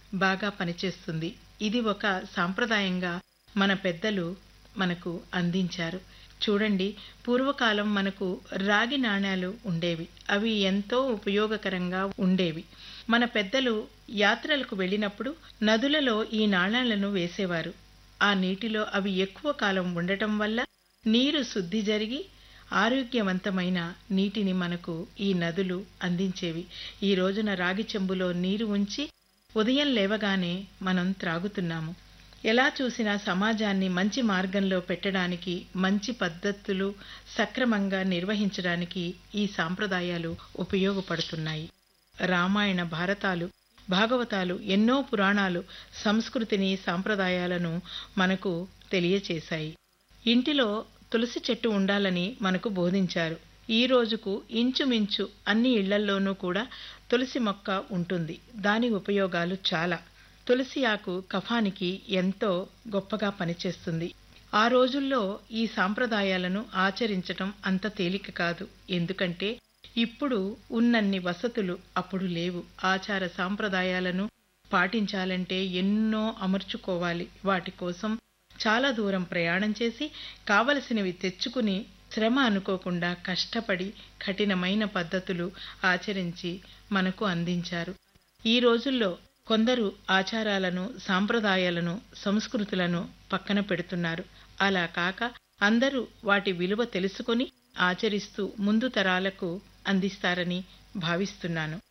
బాగా పనిచేస్తుంది ఇది ఒక సాంప్రదాయంగా మన పెద్దలు మనకు అందించారు చూడండి పూర్వకాలం మనకు రాగి నాణేలు ఉండేవి అవి ఎంతో ఉపయోగకరంగా ఉండేవి మన పెద్దలు యాత్రలకు వెళ్ళినప్పుడు నదులలో ఈ నాణేలను వేసేవారు ఆ నీటిలో అవి ఎక్కువ కాలం ఉండటం వల్ల నీరు శుద్ధి జరిగి ఆరోగ్యవంతమైన నీటిని మనకు ఈ నదులు అందించేవి ఈ రోజున రాగి చెంబులో నీరు ఉంచి ఉదయం లేవగానే మనం త్రాగుతున్నాము ఎలా చూసినా సమాజాన్ని మంచి మార్గంలో పెట్టడానికి మంచి పద్ధతులు సక్రమంగా నిర్వహించడానికి ఈ సాంప్రదాయాలు ఉపయోగపడుతున్నాయి రామాయణ భారతాలు భాగవతాలు ఎన్నో పురాణాలు సంస్కృతిని సాంప్రదాయాలను మనకు తెలియచేశాయి ఇంటిలో తులసి చెట్టు ఉండాలని మనకు బోధించారు ఈ రోజుకు ఇంచుమించు అన్ని ఇళ్లల్లోనూ కూడా తులసి మొక్క ఉంటుంది దాని ఉపయోగాలు చాలా తులసి ఆకు కఫానికి ఎంతో గొప్పగా పనిచేస్తుంది ఆ రోజుల్లో ఈ సాంప్రదాయాలను ఆచరించటం అంత తేలిక కాదు ఎందుకంటే ఇప్పుడు ఉన్నన్ని వసతులు అప్పుడు లేవు ఆచార సాంప్రదాయాలను పాటించాలంటే ఎన్నో అమర్చుకోవాలి వాటి కోసం చాలా దూరం ప్రయాణం చేసి కావలసినవి తెచ్చుకుని శ్రమ అనుకోకుండా కష్టపడి కఠినమైన పద్ధతులు ఆచరించి మనకు అందించారు ఈ రోజుల్లో కొందరు ఆచారాలను సాంప్రదాయాలను సంస్కృతులను పక్కన పెడుతున్నారు అలా కాక అందరూ వాటి విలువ తెలుసుకొని ఆచరిస్తూ ముందు తరాలకు అందిస్తారని భావిస్తున్నాను